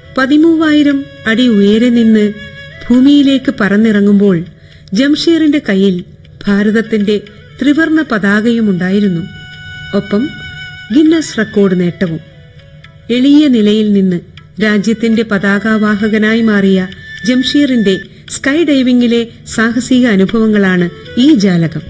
പതിമൂവായിരം അടി ഉയരെ നിന്ന് ഭൂമിയിലേക്ക് പറന്നിറങ്ങുമ്പോൾ ജംഷീറിന്റെ കയ്യിൽ ഭാരതത്തിന്റെ ത്രിവർണ പതാകയുമുണ്ടായിരുന്നു ഒപ്പം ഗിന്നസ് റെക്കോർഡ് നേട്ടവും എളിയ നിലയിൽ നിന്ന് രാജ്യത്തിന്റെ പതാകാവാഹകനായി മാറിയ ജംഷീറിന്റെ സ്കൈ ഡൈവിംഗിലെ സാഹസിക അനുഭവങ്ങളാണ് ഈ ജാലകം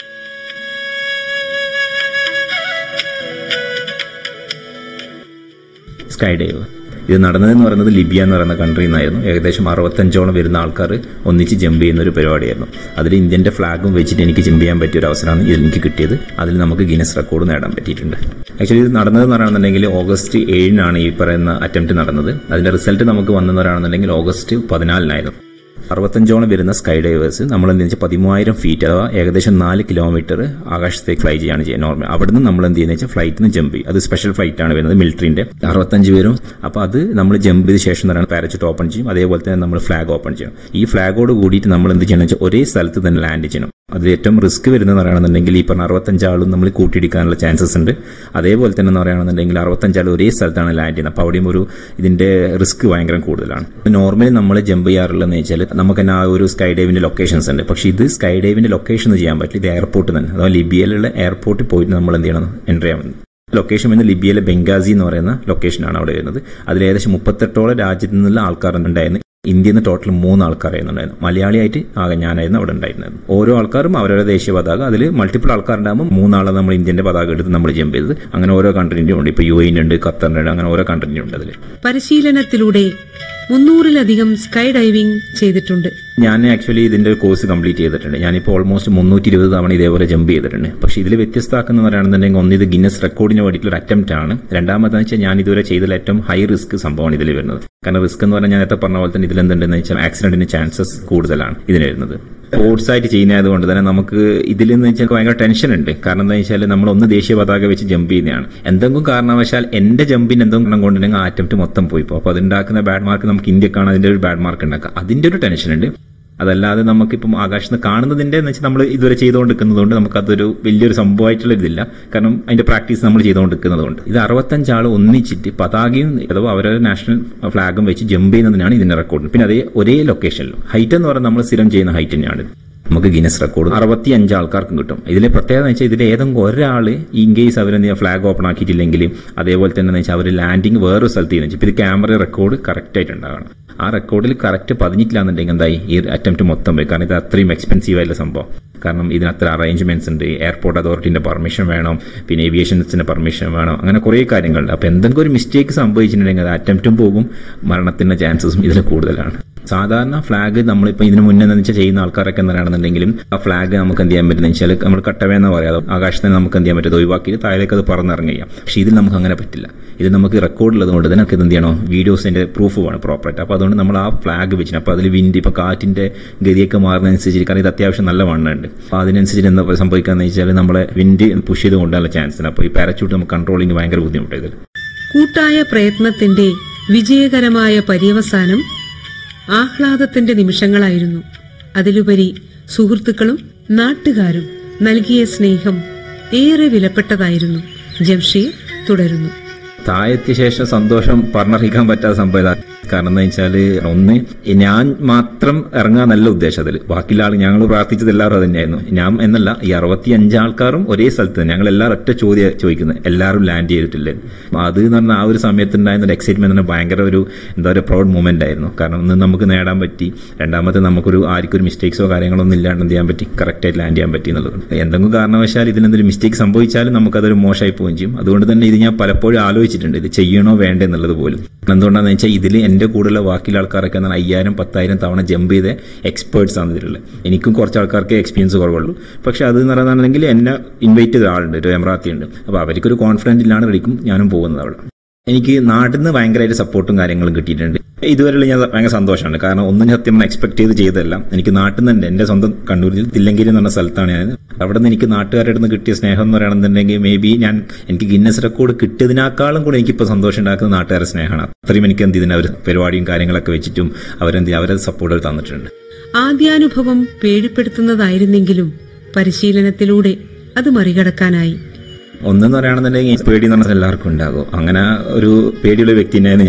സ്കൈ ഡൈവ് ഇത് നടന്നതെന്ന് പറയുന്നത് ലിബിയ എന്ന് പറയുന്ന കൺട്രിയിൽ നിന്നായിരുന്നു ഏകദേശം അറുപത്തഞ്ചോളം വരുന്ന ആൾക്കാർ ഒന്നിച്ച് ജമ്പ് ചെയ്യുന്ന ഒരു പരിപാടിയായിരുന്നു അതിൽ ഇന്ത്യന്റെ ഫ്ലാഗും വെച്ചിട്ട് എനിക്ക് ജമ്പ് ചെയ്യാൻ പറ്റിയ ഒരു അവസരമാണ് ഇതിൽ എനിക്ക് കിട്ടിയത് അതിൽ നമുക്ക് ഗിനസ് റെക്കോർഡ് നേടാൻ പറ്റിയിട്ടുണ്ട് ആക്ച്വലി ഇത് നടന്നതെന്ന് പറയുകയാണെന്നുണ്ടെങ്കിൽ ഓഗസ്റ്റ് ഏഴിനാണ് ഈ പറയുന്ന അറ്റംപ്റ്റ് നടന്നത് അതിന്റെ റിസൾട്ട് നമുക്ക് വന്നെന്ന് പറയുകയാണെന്നുണ്ടെങ്കിൽ ഓഗസ്റ്റ് പതിനാലിനായിരുന്നു അറുപത്തഞ്ചോളം വരുന്ന സ്കൈ ഡൈവേഴ്സ് നമ്മൾ എന്ത് വെച്ചാൽ പതിമൂവായിരം ഫീറ്റ് അഥവാ ഏകദേശം നാല് കിലോമീറ്റർ ആകാശത്തേക്ക് ഫ്ലൈ ചെയ്യാണ് ചെയ്യുന്നത് നോർമൽ അവിടുന്ന് നമ്മൾ എന്ത് ചെയ്യുന്നത് വെച്ചാൽ ഫ്ലൈറ്റിൽ നിന്ന് ജമ്പ് ചെയ്യും അത് സ്പെഷ്യൽ ഫ്ലൈറ്റ് ആണ് വരുന്നത് മിലിറ്ററിന്റെ അറുപത്തഞ്ച് പേരും അപ്പോൾ അത് നമ്മൾ ജമ്പ് ചെയ്ത ശേഷം എന്ന് പറയുന്നത് പാരച്യൂട്ട് ഓപ്പൺ ചെയ്യും അതേപോലെ തന്നെ നമ്മൾ ഫ്ലാഗ് ഓപ്പൺ ചെയ്യണം ഈ ഫ്ലാഗോട് കൂടിയിട്ട് നമ്മൾ എന്ത് ചെയ്യണം വെച്ചാൽ ഒരേ സ്ഥലത്ത് തന്നെ ലാൻഡ് ചെയ്യണം അതിൽ ഏറ്റവും റിസ്ക് വരുന്നത് പറയുകയാണെന്നുണ്ടെങ്കിൽ ഈ പറഞ്ഞ അറുപത്തഞ്ചാളും നമ്മൾ കൂട്ടിയിടിക്കാനുള്ള ചാൻസസ് ഉണ്ട് അതേപോലെ തന്നെ എന്ന് പറയുകയാണെന്നുണ്ടെങ്കിൽ അറുപത്തഞ്ചാളും ഒരേ സ്ഥലത്താണ് ലാൻഡ് ചെയ്യുന്നത് അപ്പോൾ അവിടെയും ഒരു ഇതിന്റെ റിസ്ക് ഭയങ്കര കൂടുതലാണ് നോർമലി നമ്മൾ ജമ്പ് ചെയ്യാറുള്ളതെന്ന് വെച്ചാൽ നമുക്ക് തന്നെ ആ ഒരു സ്കൈ ഡൈവിന്റെ ലൊക്കേഷൻസ് ഉണ്ട് പക്ഷേ ഇത് സ്കൈ ഡൈവിന്റെ ലൊക്കേഷൻ ചെയ്യാൻ പറ്റില്ല ഇത് എയർപോർട്ട് തന്നെ അഥവാ ലിബിയയിലുള്ള എയർപോർട്ടിൽ പോയിട്ട് നമ്മൾ എന്ത് ചെയ്യണം എൻ്റർ ചെയ്യാൻ ലൊക്കേഷൻ വരുന്നത് ലിബിയയിലെ ബംഗാസി എന്ന് പറയുന്ന ലൊക്കേഷനാണ് അവിടെ വരുന്നത് അതിൽ ഏകദേശം മുപ്പത്തെട്ടോളം രാജ്യത്തു നിന്നുള്ള ആൾക്കാർ ഉണ്ടായിരുന്നു ഇന്ത്യയിൽ നിന്ന് ടോട്ടൽ മൂന്ന് ആൾക്കാരായിരുന്നുണ്ടായിരുന്നു മലയാളിയായിട്ട് ആകെ ഞാനായിരുന്നു അവിടെ ഉണ്ടായിരുന്നത് ഓരോ ആൾക്കാരും അവരുടെ ദേശീയ പതാക അതിൽ മൾട്ടിപ്പിൾ ആൾക്കാരുണ്ടാകുമ്പോൾ മൂന്നാളെ നമ്മൾ ഇന്ത്യന്റെ പതാക എടുത്ത് നമ്മൾ ജമ്പ് ചെയ്തത് അങ്ങനെ ഓരോ കൺട്രീൻ്റെ ഉണ്ട് ഇപ്പോൾ യു ഉണ്ട് ഖത്തറിൻ്റെ ഉണ്ട് അങ്ങനെ ഓരോ കൺട്രീൻ്റെ ഉണ്ട് അതിൽ പരിശീലനത്തിലൂടെ മുന്നൂറിലധികം സ്കൈ ഡൈവിംഗ് ചെയ്തിട്ടുണ്ട് ഞാൻ ആക്ച്വലി ഇതിന്റെ ഒരു കോഴ്സ് കംപ്ലീറ്റ് ചെയ്തിട്ടുണ്ട് ഞാനിപ്പോൾ ഓൾമോസ്റ്റ് മുന്നൂറ്റി ഇരുപത് തവണ ഇതേപോലെ ജമ്പ് ചെയ്തിട്ടുണ്ട് പക്ഷേ ഇതിൽ വ്യത്യസ്തമാക്കുന്ന പറയുകയാണെന്നുണ്ടെങ്കിൽ ഒന്ന് ഇത് ഗിന്നസ് റെക്കോർഡിന് വേണ്ടിയിട്ടുള്ള ഒരു അറ്റംപ്റ്റ് ആണ് രണ്ടാമതെന്ന് വെച്ചാൽ ഞാൻ ഇതുവരെ ചെയ്തതിൽ ഏറ്റവും ഹൈ റിസ്ക് സംഭവമാണ് ഇതിൽ വരുന്നത് കാരണം റിസ്ക് എന്ന് പറഞ്ഞാൽ ഞാൻ നേരത്തെ പറഞ്ഞ പോലെ തന്നെ ഇതിൽ എന്തുണ്ടെന്ന് വെച്ചാൽ ആക്സിഡന്റിന് ചാൻസസ് കൂടുതലാണ് ഇതിന് വരുന്നത് സ്പോർട്സ് ആയിട്ട് ചെയ്യുന്നതുകൊണ്ട് തന്നെ നമുക്ക് ഇതിൽ നിന്ന് വെച്ചാൽ ഭയങ്കര ടെൻഷൻ ഉണ്ട് കാരണം എന്താ വെച്ചാൽ നമ്മൾ ഒന്ന് ദേശീയ പതാക വെച്ച് ജമ്പ് ചെയ്യുന്നതാണ് എന്തെങ്കിലും കാരണവശാൽ എന്റെ ജമ്പിന് എന്തെങ്കിലും കാരണം കൊണ്ടുണ്ടെങ്കിൽ ആ അറ്റംപ്റ്റ് മൊത്തം പോയി പോകും അപ്പോൾ അതുണ്ടാക്കുന്ന ബാഡ് മാർക്ക് നമുക്ക് ഇന്ത്യക്കാണ് അതിന്റെ ഒരു ബാഡ് മാർക്ക് ഉണ്ടാക്കുക അതിന്റെ ഒരു ടെൻഷൻ ഉണ്ട് അതല്ലാതെ നമുക്കിപ്പം ആകാശത്ത് കാണുന്നതിന്റെ എന്ന് വെച്ചാൽ നമ്മൾ ഇതുവരെ ചെയ്തുകൊണ്ടിരിക്കുന്നതുകൊണ്ട് നമുക്കതൊരു വലിയൊരു സംഭവമായിട്ടുള്ള ഇതില്ല കാരണം അതിന്റെ പ്രാക്ടീസ് നമ്മൾ ചെയ്തുകൊണ്ടിരിക്കുന്നതുകൊണ്ട് ഇത് അറുപത്തഞ്ചാൾ ഒന്നിച്ചിട്ട് പതാകയും അഥവാ അവരുടെ നാഷണൽ ഫ്ലാഗും വെച്ച് ജമ്പ് ചെയ്യുന്നതിനാണ് ഇതിന്റെ റെക്കോർഡ് പിന്നെ അതേ ഒരേ ലൊക്കേഷനിലും ഹൈറ്റ് എന്ന് പറയുന്നത് നമ്മൾ സ്ഥിരം ചെയ്യുന്ന ഹൈറ്റ് തന്നെയാണ് നമുക്ക് ഗിനസ് റെക്കോർഡ് അറുപത്തി അഞ്ച് ആൾക്കാർക്കും കിട്ടും ഇതിലെ പ്രത്യേകത എന്ന് വെച്ചാൽ ഇതിൽ ഏതെങ്കിലും ഒരാൾ ഇൻ കേസ് അവരെന്ത് ഫ്ലാഗ് ഓപ്പൺ ആക്കിയിട്ടില്ലെങ്കിൽ അതേപോലെ തന്നെ എന്ന് വെച്ചാൽ അവർ ലാൻഡിങ് വേറൊരു സ്ഥലത്ത് ചെയ്യുന്ന വെച്ചാൽ ഇത് ക്യാമറ റെക്കോർഡ് കറക്റ്റ് ആയിട്ട് ഉണ്ടാകണം ആ റെക്കോർഡിൽ കറക്റ്റ് പതിഞ്ഞിട്ടില്ലാന്നുണ്ടെങ്കിൽ എന്തായി ഈ അറ്റംപ്റ്റ് മൊത്തം പോയി കാരണം ഇത് അത്രയും എക്സ്പെൻസീവ് ആയിട്ടുള്ള സംഭവം കാരണം ഇതിന് അത്ര അറേഞ്ച്മെന്റ്സ് ഉണ്ട് എയർപോർട്ട് അതോറിറ്റിന്റെ പെർമിഷൻ വേണം പിന്നെ ഏവിയേഷൻസിന്റെ പെർമിഷൻ വേണം അങ്ങനെ കുറേ കാര്യങ്ങളുണ്ട് അപ്പോൾ എന്തെങ്കിലും ഒരു മിസ്റ്റേക്ക് സംഭവിച്ചിട്ടുണ്ടെങ്കിൽ അത് അറ്റംപ്റ്റും പോകും മരണത്തിന്റെ ചാൻസസും ഇതിൽ കൂടുതലാണ് സാധാരണ ഫ്ലാഗ് നമ്മളിപ്പോൾ ഇതിന് മുന്നേ എന്ന് വെച്ചാൽ ചെയ്യുന്ന ആൾക്കാരൊക്കെ എന്താണെന്നുണ്ടെങ്കിലും ആ ഫ്ലാഗ് നമുക്ക് എന്ത് ചെയ്യാൻ പറ്റുന്ന വെച്ചാൽ നമ്മൾ കട്ടവേന്ന പറയാതെ ആകാശത്തിന് നമുക്ക് എന്ത് ചെയ്യാൻ പറ്റും ഒഴിവാക്കി താഴേക്ക് അത് പറന്നിറങ്ങുക പക്ഷേ ഇതിൽ നമുക്ക് അങ്ങനെ പറ്റില്ല ഇത് നമുക്ക് റെക്കോർഡുള്ളത് കൊണ്ട് തന്നെ എന്ത് ചെയ്യണം വീഡിയോസിന്റെ പ്രൂഫ് വേണം പ്രോപ്പറായിട്ട് അപ്പോൾ അതുകൊണ്ട് നമ്മൾ ആ ഫ്ലാഗ് വെച്ചിട്ട് അപ്പോൾ അതിൽ വിൻഡ് ഇപ്പോൾ കാറ്റിന്റെ ഗതിയൊക്കെ മാറുന്നതനുസരിച്ച് കാരണം ഇത് അത്യാവശ്യം നല്ല വണ്ണുണ്ട് അപ്പോൾ അതിനനുസരിച്ച് എന്താ സംഭവിക്കാന്ന് വെച്ചാൽ നമ്മളെ വിൻഡ് പുഷ് ചെയ്ത് കൊണ്ടുള്ള ചാൻസ് ഉണ്ട് അപ്പോൾ ഈ പാരച്യൂട്ട് നമുക്ക് കൺട്രോളിങ് ഭയങ്കര ബുദ്ധിമുട്ടാണ് ഇതിൽ കൂട്ടായ പ്രയത്നത്തിന്റെ വിജയകരമായ പര്യവസാനം ആഹ്ലാദത്തിന്റെ നിമിഷങ്ങളായിരുന്നു അതിലുപരി സുഹൃത്തുക്കളും നാട്ടുകാരും നൽകിയ സ്നേഹം ഏറെ വിലപ്പെട്ടതായിരുന്നു ജംഷീർ തുടരുന്നു താഴെത്തിയ ശേഷം സന്തോഷം പറഞ്ഞറിയിക്കാൻ പറ്റാത്ത സംഭവം ഇതാ. കാരണം എന്താ വെച്ചാൽ ഒന്ന് ഞാൻ മാത്രം ഇറങ്ങാൻ നല്ല ഉദ്ദേശം അതിൽ ബാക്കിയുള്ള ആൾ ഞങ്ങൾ പ്രാർത്ഥിച്ചത് എല്ലാവരും അത് തന്നെയായിരുന്നു ഞാൻ എന്നല്ല ഈ അറുപത്തി അഞ്ച് ആൾക്കാരും ഒരേ സ്ഥലത്ത് തന്നെ ഞങ്ങൾ എല്ലാവരും ഒറ്റ ചോദ്യം ചോദിക്കുന്നത് എല്ലാവരും ലാൻഡ് ചെയ്തിട്ടില്ലേ അപ്പൊ അത് എന്ന് പറഞ്ഞാൽ ആ ഒരു സമയത്ത് ഉണ്ടായിരുന്ന ഒരു എക്സൈറ്റ്മെന്റ് തന്നെ ഭയങ്കര ഒരു എന്താ പറയുക പ്രൗഡ് മൂമെന്റ് ആയിരുന്നു കാരണം ഒന്ന് നമുക്ക് നേടാൻ പറ്റി രണ്ടാമത്തെ നമുക്കൊരു ആർക്കും ഒരു മിസ്റ്റേക്സോ കാര്യങ്ങളോ ഒന്നും ഇല്ലാണ്ട് എന്ത് ചെയ്യാൻ പറ്റി കറക്റ്റായിട്ട് ലാൻഡ് ചെയ്യാൻ പറ്റി എന്നുള്ളത് എന്തെങ്കിലും കാരണവശാൽ ഇതിനെന്തെങ്കിലും മിസ്റ്റേക്ക് സംഭവിച്ചാലും നമുക്കതൊരു മോശമായി പോവുകയും ചെയ്യും അതുകൊണ്ട് തന്നെ ഇത് ഞാൻ പലപ്പോഴും ആലോചിച്ചിട്ടുണ്ട് ഇത് ചെയ്യണോ വേണ്ടേ എന്നുള്ളത് പോലും എന്തുകൊണ്ടാണെന്ന് വെച്ചാൽ ഇതിൽ എൻ്റെ കൂടെയുള്ള ബാക്കിയുള്ള ആൾക്കാരൊക്കെ എന്നാൽ അയ്യായിരം പത്തായിരം തവണ ജമ്പ് ചെയ്ത എക്സ്പേർട്സ് ആണ് ഇതിലുള്ളത് എനിക്കും കുറച്ച് ആൾക്കാർക്ക് എക്സ്പീരിയൻസ് കുറവുള്ളൂ പക്ഷെ അത് എന്ന് പറയുകയാണെന്നുണ്ടെങ്കിൽ എന്നെ ഇൻവൈറ്റ് ചെയ്ത ആളുണ്ട് ഒരു എമറാത്തി ഉണ്ട് അപ്പോൾ അവർക്കൊരു കോൺഫിഡൻറ്റ് ഇല്ലാണ്ട് വരിക്കും ഞാനും പോകുന്നത് അവിടെ എനിക്ക് നാട്ടിൽ നിന്ന് ഭയങ്കരമായിട്ട് സപ്പോർട്ടും കാര്യങ്ങളും കിട്ടിയിട്ടുണ്ട് ഇതുവരെയുള്ള ഞാൻ ഭയങ്കര സന്തോഷമാണ് കാരണം ഒന്നും ഞാൻ സത്യം എക്സ്പെക്ട് ചെയ്ത് ചെയ്തതല്ല എനിക്ക് നാട്ടിൽ നിന്ന് എൻ്റെ സ്വന്തം കണ്ണൂരിൽ തില്ലങ്കേരി എന്ന് പറഞ്ഞ സ്ഥലത്താണ് ഞാൻ അവിടെ നിന്ന് എനിക്ക് നാട്ടുകാരുടെ നിന്ന് കിട്ടിയ സ്നേഹം എന്ന് പറയുകയാണെന്നുണ്ടെങ്കിൽ മേ ബി ഞാൻ എനിക്ക് ഗിന്നസ് റെക്കോർഡ് കിട്ടിയതിനേക്കാളും കൂടെ എനിക്കിപ്പോൾ സന്തോഷം ഉണ്ടാക്കുന്ന നാട്ടുകാരുടെ സ്നേഹമാണ് അത്രയും എനിക്ക് എന്ത് ഇതിന് അവർ പരിപാടിയും കാര്യങ്ങളൊക്കെ വെച്ചിട്ടും അവരെന്ത് ചെയ്യും, അവരെ സപ്പോർട്ട് തന്നിട്ടുണ്ട് ആദ്യാനുഭവം പേടിപ്പെടുത്തുന്നതായിരുന്നെങ്കിലും പരിശീലനത്തിലൂടെ അത് മറികടക്കാനായി ഒന്നെന്ന് പറയുകയാണെന്നുണ്ടെങ്കിൽ പേടി എന്ന് പറഞ്ഞാൽ എല്ലാവർക്കും ഉണ്ടാകും അങ്ങനെ ഒരു പേടിയുള്ള വ്യക്തിനെ